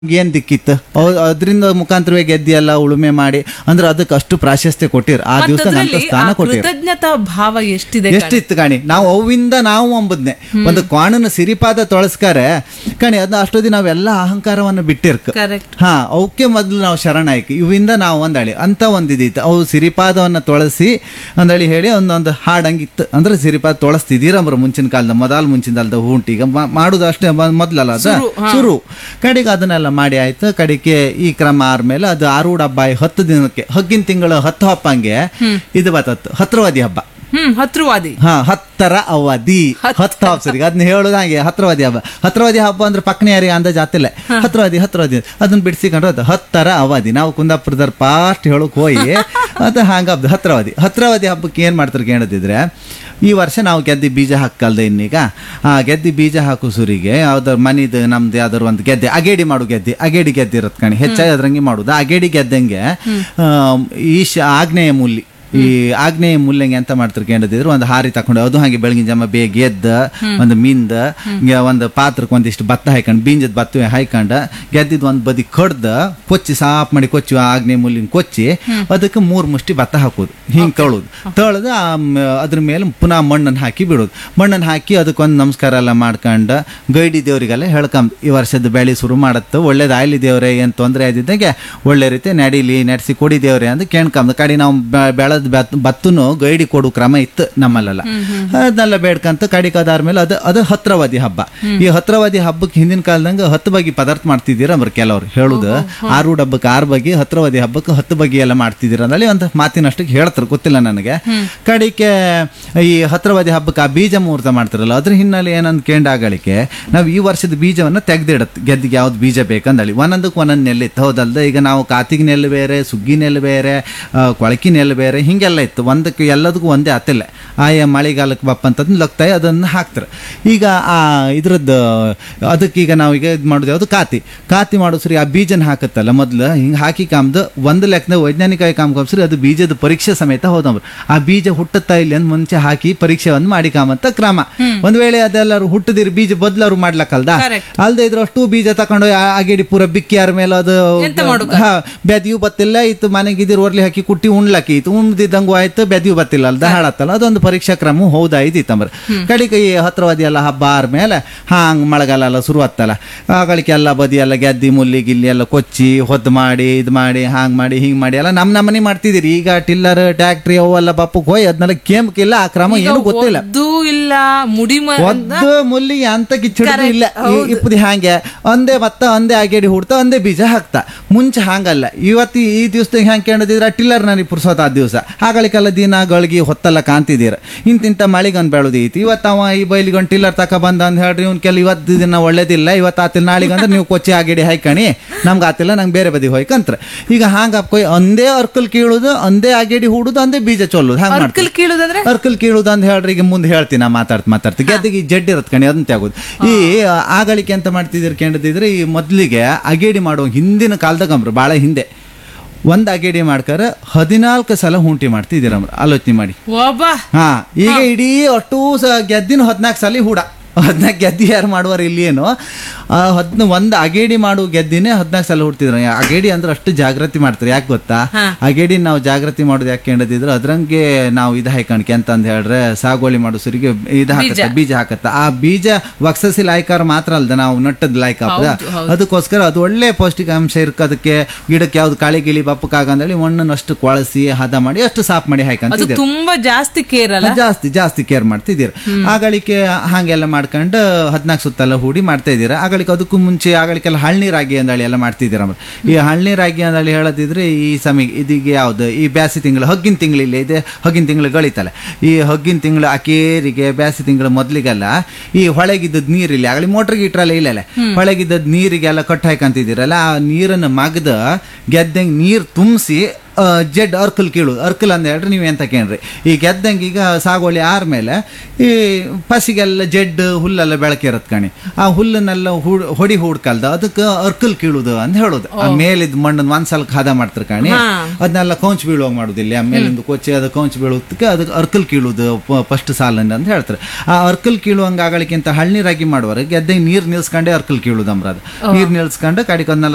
ಏನ್ ದಿಕ್ಕಿತ್ತು ಅದರಿಂದ ಮುಖಾಂತರವೇ ಗೆದ್ದಿಯಲ್ಲ ಉಳುಮೆ ಮಾಡಿ ಅಂದ್ರೆ ಅದಕ್ಕೆ ಅಷ್ಟು ಪ್ರಾಶಸ್ತ್ಯ ಕೊಟ್ಟಿರ್ ಆ ದಿವಸ ಅಂತ ಮತ್ತದ್ರಲ್ಲಿ ಸ್ಥಾನ ಆ ಕೊಟ್ಟಿರ್ ಕೃತಜ್ಞತಾ ಭಾವ ಎಷ್ಟಿದೆ ಕಾಣಿ. ಎಷ್ಟಿತ್ತು ಕಾಣಿ ನಾವು ಅವಿಂದ ನಾವು ಅಂಬದ್ನೆ ಒಂದು ಕ್ವಾಣನ ಸಿರಿಪಾದ ತೊಳಸ್ಕಾರೆ ಕಣಿ ಅದನ್ನ ಅಷ್ಟೊತ್ತಿ ನಾವೆಲ್ಲ ಅಹಂಕಾರವನ್ನು ಬಿಟ್ಟಿರ್ಕ Correct. ಹಾ ಅವಕ್ಕೆ ಮೊದಲು ನಾವು ಶರಣಾಯ್ಕೆ ಇವಿಂದ ನಾವು ಒಂದಳಿ ಅಂತ ಒಂದಿದಿತ್ತು ಅವು ಸಿರಿಪಾದವನ್ನ ತೊಳಸಿ ಅಂದಳಿ ಹೇಳಿ ಒಂದೊಂದು ಹಾಡಂಗಿತ್ತು ಅಂದ್ರೆ ಸಿರಿಪಾದ ತೊಳಸ್ತಿದ್ದೀರಂಬ್ರ ಮುಂಚಿನ ಕಾಲದ ಮೊದಲು ಮುಂಚಿನ ಕಾಲದ ಹೂಂಟಿಗ ಮಾಡುದು ಅಷ್ಟೇ ಮ- ಮೊದ್ಲಲ್ಲ ಅದ ಶುರು, ಹಾ. ಶುರು ಕಡೆಗೆ ಅದನ್ನೆಲ್ಲ ಮಾಡಿ ಆಯ್ತು ಕಡೆಗೆ ಈ ಕ್ರಮ ಆದ್ಮೇಲೆ ಅದು ಆರೂಢ ಹಬ್ಬ ಆಗಿ ಹತ್ತು ದಿನಕ್ಕೆ ಹಗ್ಗಿನ ತಿಂಗಳು ಹತ್ತು ಹಬ್ಬಂಗೆ ಇದು ಬತ್ತತ್ತು ಹತ್ರವಾದಿ ಹಬ್ಬ ಹ್ಮ್ ಹತ್ರವಾದಿ ಹಾ ಹತ್ತರ ಅವಧಿ ಹತ್ತರ. ಹತ್ತು ಹಬ್ಸರಿಗೆ ಅದನ್ನ ಹೇಳೋದು ಹಾಗೆ ಹತ್ರವಾದಿ ಹಬ್ಬ ಹತ್ರವಾದಿ ಹಬ್ಬ ಅಂದ್ರೆ ಪಕ್ಕನೆ ಯಾರಿಗೆ ಅಂದಾಜ್ ಆತಿಲ್ಲ ಹತ್ರವಾದಿ ಹತ್ರವಾದಿ ಅದನ್ನ ಬಿಡಿಸಿಕೊಂಡ್ರೆ ಅದು ಹತ್ತರ ಅವಧಿ ನಾವು ಕುಂದಾಪುರದವ್ರ ಪಾಸ್ಟ್ ಹೇಳಕ್ ಹೋಗಿ ಅದು ಹಂಗ ಹಬ್ಬ ಹತ್ರವಾದಿ ಹತ್ರವಾದಿ ಹಬ್ಬಕ್ಕೆ ಏನ್ ಮಾಡ್ತಾರೆ ಕೇಳದಿದ್ರೆ ಈ ವರ್ಷ ನಾವು ಗೆದ್ದಿ ಬೀಜ ಹಾಕಲ್ದೆ ಇನ್ನೀಗ ಆ ಗೆದ್ದಿ ಬೀಜ ಹಾಕು ಸುರಿಗೆ ಯಾವ್ದಾರ ಮನಿದು ನಮ್ದು ಯಾವ್ದಾರು ಒಂದು ಗೆದ್ದೆ ಅಗೇಡಿ ಮಾಡು ಗೆದ್ದೆ ಅಗೇಡಿ ಗೆದ್ದೆ ಇರತ್ ಕಣಿ ಹೆಚ್ಚಾಗಿ ಅದ್ರಂಗೆ ಮಾಡುದು ಅಗೇಡಿ ಗೆದ್ದಂಗೆ ಆ, ಈಶ ಆಗ್ನೇಯ ಮೂಲಿ ಈ ಆಗ್ನೇಯ ಮುಲ್ಲಂಗೆ ಅಂತ ಮಾಡ್ತಾರೆ ಕೇಳಿದ್ರು ಒಂದು ಹಾರಿ ತಕೊಂಡು ಅದು ಹಾಗೆ ಬೆಳಗಿನ ಜಮ ಬೇಗ ಎದ್ದ ಒಂದು ಮಿಂದ ಹಿಂಗೆ ಒಂದು ಪಾತ್ರಕ್ಕೆ ಒಂದಿಷ್ಟು ಭತ್ತ ಹಾಕೊಂಡು ಬೀಂಜದ ಭತ್ತ ಹಾಯ್ಕೊಂಡು ಗೆದ್ದಿದ್ ಒಂದು ಬದಿ ಕಡ್ದ ಕೊಚ್ಚಿ ಸಾಫ್ ಮಾಡಿ ಕೊಚ್ಚಿ ಆ ಆಗ್ನೇಯ ಮುಲ್ಲಿನ ಕೊಚ್ಚಿ ಅದಕ್ಕೆ ಮೂರು ಮುಷ್ಟಿ ಭತ್ತ ಹಾಕೋದು ಹಿಂಗೆ ತೊಳೋದು ತೊಳೆದು ಆ ಮ್- ಅದ್ರ ಮೇಲೆ ಪುನಃ ಮಣ್ಣನ್ನು ಹಾಕಿ ಬಿಡೋದು ಮಣ್ಣನ್ನು ಹಾಕಿ ಅದಕ್ಕೊಂದು ನಮಸ್ಕಾರ ಎಲ್ಲ ಮಾಡ್ಕೊಂಡು ಗೈಡಿ ದೇವರಿಗೆಲ್ಲ ಹೇಳ್ಕೊಂಬ ಈ ವರ್ಷದ ಬೆಳೆ ಶುರು ಮಾಡತ್ತು ಒಳ್ಳೇದು ಆಯ್ಲಿ ದೇವ್ರೆ ಏನು ತೊಂದರೆ ಆದಿದ್ದಂಗೆ ಒಳ್ಳೆ ರೀತಿ ನಡೀಲಿ ನಡೆಸಿ ಕೊಡಿ ದೇವ್ರೆ ಅಂತ ಕೇಳ್ಕೊಂಬ ಕಡೆ ನಾವು ಬೆ- ಬೆಳೆದ ಬತ್- ಭತ್ತನು ಗೈಡಿ ಕೊಡು ಕ್ರಮ ಇತ್ತು ನಮ್ಮಲ್ಲೆಲ್ಲ ಅದನ್ನೆಲ್ಲ ಬೇಡ್ಕಂತ ಕಡಿಗೆ ಅದಾದ್ಮೇಲೆ ಅದು ಅದು ಹತ್ರವಾದಿ ಹಬ್ಬ ಈ ಹತ್ರವಾದಿ ಹಬ್ಬಕ್ಕೆ ಹಿಂದಿನ ಕಾಲದಂಗ ಹತ್ತು ಬಗೆ ಪದಾರ್ಥ ಮಾಡ್ತಿದ್ದೀರ ಅವ್ರು ಕೆಲವ್ರು ಹೇಳುದು ಆರು ಹಬ್ಬಕ್ಕೆ ಆರು ಬಗೆ ಹತ್ರವಾದಿ ಹಬ್ಬಕ್ಕೆ ಹತ್ತು ಬಗೆ ಎಲ್ಲ ಮಾಡ್ತಿದ್ದೀರ ಅಂದಲ್ಲಿ ಒಂದು ಮಾತಿನಷ್ಟಕ್ಕೆ ಹೇಳ್ತಾರೆ ಗೊತ್ತಿಲ್ಲ ನನಗೆ ಕಡಿಕೆ ಈ ಹತ್ರವಾದಿ ಹಬ್ಬಕ್ಕೆ ಆ ಬೀಜ ಮುಹೂರ್ತ ಮಾಡ್ತಾರಲ್ಲ ಅದ್ರ ಹಿನ್ನೆಲೆ ಏನಂತ ಕೇಂಡಾಗಳಿಕೆ ನಾವು ಈ ವರ್ಷದ ಬೀಜವನ್ನ ತೆಗ್ದಿಡತ್ತೆ ಗೆದ್ದಿಗೆ ಯಾವ್ದು ಬೀಜ ಬೇಕಂದಳಿ ಒಂದೊಂದಕ್ಕೆ ಒಂದೊಂದು ನೆಲೆ ಇತ್ತು ಹೌದಲ್ದ ಈಗ ನಾವು ಕಾತಿಗೆ ನೆಲ್ಲು ಬೇರೆ ಸುಗ್ಗಿ ನೆಲ್ಲು ಬೇರೆ ಆ, ಕೊಳಕಿ ನೆಲ್ಲು ಬೇರೆ ಹಿಂಗೆಲ್ಲ ಇತ್ತು ಒಂದಕ್ಕೆ ಎಲ್ಲದಕ್ಕೂ ಒಂದೇ ಆತಿಲ್ಲ ಆಯಾ ಮಳೆಗಾಲಕ್ಕೆ ಬಪ್ಪ ಅಂತಂದು ಲಗ್ತಾಯಿ ಅದನ್ನು ಹಾಕ್ತಾರೆ ಈಗ ಆ ಇದ್ರದ್ದು ಅದಕ್ಕೀಗ ನಾವೀಗ ಇದು ಮಾಡೋದು ಯಾವುದು ಕಾತಿ ಕಾತಿ ಮಾಡೋ ಸರಿ ಆ ಬೀಜನ ಹಾಕತ್ತಲ್ಲ ಮೊದ್ಲು ಹಿಂಗೆ ಹಾಕಿ ಕಾಮ್ದು ಒಂದು ಲೆಕ್ಕದ ವೈಜ್ಞಾನಿಕ ಕಾಮ್ಕೊಂಬ್ಸ್ರಿ ಅದು ಬೀಜದ ಪರೀಕ್ಷೆ ಸಮೇತ ಹೋದವ್ರು ಆ ಬೀಜ ಹುಟ್ಟುತ್ತಾ ಇಲ್ಲ ಅಂತ ಮುಂಚೆ ಹಾಕಿ ಪರೀಕ್ಷೆಯನ್ನು ಮಾಡಿ ಕಾಮಂತ ಕ್ರಮ ಒಂದ್ ವೇಳೆ ಅದೆಲ್ಲರೂ ಹುಟ್ಟದಿರಿ ಬೀಜ ಬದ್ಲವ್ರು ಮಾಡ್ಲಕ್ಕಲ್ದ Correct. ಅಲ್ದೇ ಇದ್ರು ಅಷ್ಟು ಬೀಜ ತಕೊಂಡು ಆ- ಅಗೇಡಿ ಪೂರ ಬಿಕ್ಕಿ ಯಾರ ಮೇಲೆ ಅದು ಎಂತ ಮಾಡುಕ? ಹಾ ಬೆದಿಯು ಬತ್ತಿಲ್ಲ ಇತ್ತು ಮನೆಗೆ ಇದಿರ್ ಒರ್ಲಿ ಹಾಕಿ ಕುಟ್ಟಿ ಉಣ್ಲಕ್ಕಿ ಇತ್ತು ಉಣ್ದಿದ್ದಂಗು ಆಯ್ತು ಬೆದಿಯು ಬತ್ತಿಲ್ಲ ಅಲ್ದ ಹಾಳತ್ತಲ್ಲ ಅದೊಂದು ಪರೀಕ್ಷಾ ಕ್ರಮ ಹೌದಾಯ್ತಿತ್ತಂಬ್ರ ಕಡಿಗೆ ಈ ಹತ್ರವಾದಿ ಎಲ್ಲ ಹಬ್ಬ ಆದ್ಮೇಲೆ ಹಾಂಗ್ ಮಳೆಗಾಲ ಎಲ್ಲ ಶುರು ಆತ್ತಲ್ಲ ಆಗಳಿಕೆ ಎಲ್ಲ ಬದಿ ಎಲ್ಲ ಗೆದ್ದಿ ಮುಲ್ಲಿ ಗಿಲ್ಲಿ ಎಲ್ಲ ಕೊಚ್ಚಿ ಹೊದ್ದು ಮಾಡಿ ಇದು ಮಾಡಿ ಹಾಂಗ್ ಮಾಡಿ ಹಿಂಗ್ ಮಾಡಿ ಎಲ್ಲ ನಮ್ ನಮ್ಮನೆ ಮಾಡ್ತಿದ್ದೀರಿ ಈಗ ಟಿಲ್ಲರ್ ಟ್ಯಾಕ್ಟ್ರಿ ಅವೆಲ್ಲ ಬಪ್ಪಕ್ಕೆ ಹೋಗಿ ಅದನ್ನೆಲ್ಲ ಕೇಮಕ್ಕಿಲ್ಲ ಆ ಕ್ರಮ ಈಗ ಏನು ಗೊತ್ತಿಲ್ಲ ಒದ್ದು ಇಲ್ಲ ಮುಡಿ ಮ- ಒದ್ದು ಮುಲ್ಲಿಗೆ ಅಂತ ಕಿಚ್ಚಿಡೋದು Correct, ಇಲ್ಲ ಈ- ಇಪ್ಪದಿ ಹಾಂಗೆ ಒಂದೇ ಭತ್ತ ಒಂದೇ ಅಗೇಡಿ ಹುಡ್ತಾ ಒಂದೇ ಬೀಜ ಹಾಕ್ತಾ ಮುಂಚೆ ಹಾಂಗಲ್ಲ ಇವತ್ತು ಈ ದಿವಸದಾಗ ಹ್ಯಾಂಗೆ ಕೇಳಿದ್ರೆ ಟಿಲ್ಲರ್ ನನಗೆ ಪುರ್ಸೋತ್ ಆ ದಿವಸ ಆಗಳಿಗೆಲ್ಲ ದಿನ ಗಳಿಗೆ ಹೊತ್ತೆಲ್ಲ ಕಾಂತಿದ್ದೀರ ಇಂತಿಂತ ಮಳಿಗೊಂದು ಬೆಳೆದು ಐತಿ ಇವತ್ತು ಅವ ಈ ಬೈಲಿಗೊಂದು ಟಿಲ್ಲರ್ ತಕ ಬಂದ ಅಂತ ಹೇಳ್ರಿ ಇವ್ನ ಕೆಲ ಇವತ್ತು ದಿನ ಒಳ್ಳೇದಿಲ್ಲ ಇವತ್ತು ಆತಿಲ್ಲ ನಾಳೆಗೆ ಅಂದ್ರೆ ನೀವು ಕೊಚ್ಚಿ ಅಗೇಡಿ ಹಾಯ್ಕಣಿ ನಮ್ಗೆ ಆತಿಲ್ಲ ನಂಗೆ ಬೇರೆ ಬದಿ ಹೋಯ್ಕಂತ್ರ ಈಗ ಹಾಂಗ ಕೊಯ್ ಒಂದೇ ಅರ್ಕಲ್ ಕೀಳುದು ಒಂದೇ ಅಗೇಡಿ ಹೂಡುದು ಒಂದೇ ಬೀಜ ಚೊಲ್ಲುದು ಹಂಗೆ ಮಾಡ್ತಾರೆ ಅರ್ಕಲ್ ಕೀಳುದಂದ್ರೆ ಅರ್ಕಲ್ ಕೀಳುದು ಅಂತ ಹೇಳ್ರಿ ಈಗ ಮುಂದೆ ಹೇಳ್ತೀನಿ ನಾ ಮಾತಾಡ್ತ ಮಾತಾಡ್ತಿ ಗೆದ್ದಿಗೆ ಈ ಜಡ್ ಇರತ್ ಕಣಿ ಅದನ್ನ ತೆಗೋದು ಈ ಆಗಳಿಕೆ ಅಂತ ಮಾಡ್ತಿದ್ದೀರಿ ಕೇಳಿದ್ರೆ ಈ ಮೊದ್ಲಿಗೆ ಅಗೇಡಿ ಮಾಡುವ ಹಿಂದಿನ ಕಾಲದಾಗ ಅಂಬ್ರು ಭಾಳ ಹಿಂದೆ ಒಂದ್ ಅಗೇಡಿ ಮಾಡ್ಕರ ಹದಿನಾಲ್ಕು ಸಲ ಹುಂಟಿ ಮಾಡ್ತಿದ್ದೀರಮ್ರ ಆಲೋಚನೆ ಮಾಡಿ ಒಬ್ಬ ಹಾ ಈಗ ಇಡೀ ಒಟ್ಟು ಸ ಗೆದ್ದಿನ ಹದಿನಾಲ್ಕು ಸಲ ಹೂಡ ಹದಿನಾಲ್ಕು ಗೆದ್ದಿ ಯಾರು ಮಾಡುವಾರ ಇಲ್ಲಿ ಏನು ಆ ಹದ್ನ ಒಂದು ಅಗೇಡಿ ಮಾಡುವ ಗೆದ್ದಿನೇ ಹದಿನಾಲ್ಕು ಸಲ ಹುಡ್ತಿದ್ರು ಅಗೇಡಿ ಅಂದ್ರೆ ಅಷ್ಟು ಜಾಗೃತಿ ಮಾಡ್ತಾರೆ ಯಾಕೆ ಗೊತ್ತಾ ಹಾ. ಅಗೇಡಿ ನಾವು ಜಾಗೃತಿ ಮಾಡೋದು ಯಾಕೆ ಕೇಳಿದ್ರೆ ಅದ್ರಂಗೆ ನಾವು ಇದು ಹಾಯ್ಕಣ್ಕೆ ಅಂತ ಅಂದ್ ಹೇಳ್ರೆ ಸಾಗುವಳಿ ಮಾಡೋ ಸರಿಗೆ ಇದು ಹಾಕತ್ತ ಬೀಜ ಹಾಕತ್ತ ಆ ಬೀಜ ವಕ್ಸಸಿ ಲಾಯ್ಕಾರ ಮಾತ್ರ ಅಲ್ದ ನಾವು ನಟ್ಟದ್ ಲಾಯ್ಕ ಹೌದು, ಹೌದು. ಅದಕ್ಕೋಸ್ಕರ ಅದು ಒಳ್ಳೆ ಪೌಷ್ಟಿಕಾಂಶ ಇರ್ಕ ಅದಕ್ಕೆ ಗಿಡಕ್ಕೆ ಯಾವ್ದು ಕಾಳಿ ಗಿಳಿ ಬಪ್ಪಕ್ಕಾಗಂದೇಳಿ ಮಣ್ಣನ್ನು ಅಷ್ಟು ಕೊಳಸಿ ಹದ ಮಾಡಿ ಅಷ್ಟು ಸಾಫ್ ಮಾಡಿ ಅದು ಹಾಯ್ಕಂತಿದ್ದೀರಿ ತುಂಬಾ ಜಾಸ್ತಿ ಕೇರ್ ಅಲ್ಲ ಜಾಸ್ತಿ ಜಾಸ್ತಿ ಕೇರ್ ಮಾಡ್ತಿದ್ದೀರ ಆಗಳಿಕೆ ಹಾಗೆಲ್ಲ ಮಾಡ್ಕೊಂಡು ಹದಿನಾಲ್ಕು ಸುತ್ತೆಲ್ಲ ಹೂಡಿ ಮಾಡ್ತಾ ಇದ್ದೀರಾ ಆಗಳಿಕೆ ಅದಕ್ಕೂ ಮುಂಚೆ ಆಗಳಿಕೆಲ್ಲ ಹಳ್ಳಿ ರಾಗಿ ಅಂದಳಿ ಎಲ್ಲ ಮಾಡ್ತಿದ್ದೀರ ಆಮೇಲೆ ಈ ಹಳ್ಳಿ ರಾಗಿ ಅಂದಳಿ ಹೇಳದಿದ್ರೆ ಈ ಸಮಯ ಇದೀಗ ಯಾವ್ದು ಈ ಬ್ಯಾಸಿ ತಿಂಗಳು ಹಗ್ಗಿನ ತಿಂಗಳಿಲ್ಲ ಇದೆ ಹಗ್ಗಿನ ತಿಂಗಳು ಗಳಿತಲ್ಲ ಈ ಹಗ್ಗಿನ ತಿಂಗಳು ಅಕೇರಿಗೆ ಬ್ಯಾಸಿ ತಿಂಗಳು ಮೊದ್ಲಿಗೆಲ್ಲ ಈ ಹೊಳೆಗಿದ್ದದ್ ನೀರಿಲ್ಲ ಆಗಲಿ ಮೋಟ್ರ್ ಗೀಟ್ರಲ್ಲ ಇಲ್ಲಲ್ಲ ಹೊಳೆಗಿದ್ದದ್ ನೀರಿಗೆಲ್ಲ ಕಟ್ಟು ಹಾಕಂತಿದ್ದೀರಲ್ಲ ಆ ನೀರನ್ನು ಮಗ್ದ ಗೆದ್ದಂಗೆ ನೀರು ತುಂಬಿಸಿ ಜಡ್ ಅರ್ಕಲ್ ಕೀಳು ಅರ್ಕಲ್ ಅಂದ ಹೇಳ್ರಿ ನೀವು ಎಂತ ಕೇಳ್ರಿ ಈ ಗೆದ್ದಂಗೆ ಈಗ ಸಾಗುವಳಿ ಆದ್ಮೇಲೆ ಈ ಪಸಿಗೆಲ್ಲ ಜಡ್ ಹುಲ್ಲೆಲ್ಲ ಬೆಳಕಿರತ್ ಕಣಿ ಆ ಹುಲ್ಲನ್ನೆಲ್ಲ ಹುಡ್ ಹೊಡಿ ಹುಡ್ಕಲ್ದ ಅದಕ್ಕೆ ಅರ್ಕಲ್ ಕೀಳುದು ಅಂತ ಹೇಳೋದು ಆ ಮೇಲಿದ್ ಮಣ್ಣನ್ ಒಂದ್ಸಲಕ್ಕೆ ಹದ ಮಾಡ್ತಾರೆ ಕಣಿ ಹಾ. ಅದನ್ನೆಲ್ಲ ಕೌಂಚ್ ಬೀಳುವಾಗ ಮಾಡುದಿಲ್ಲ ಆ ಮೇಲಿಂದ ಕೊಚ್ಚಿ ಅದು ಕೌಂಚ್ ಬೀಳೋದಕ್ಕೆ ಅದಕ್ಕೆ ಅರ್ಕಲ್ ಕೀಳುದು ಫಸ್ಟ್ ಸಾಲನ್ನ ಅಂತ ಹೇಳ್ತಾರೆ ಆ ಅರ್ಕಲ್ ಕೀಳುವಂಗ ಆಗಲಿಕ್ಕಿಂತ ಹಳ್ಳಿ ರಾಗಿ ಮಾಡುವಾಗ ಗೆದ್ದಂಗೆ ನೀರು ನಿಲ್ಸ್ಕೊಂಡೆ ಅರ್ಕಲ್ ಕೀಳುದು ಅಂಬ್ರ ಅದು ನೀರು ನಿಲ್ಸ್ಕೊಂಡು ಕಡಿಗೆ ಅದನ್ನೆಲ್ಲ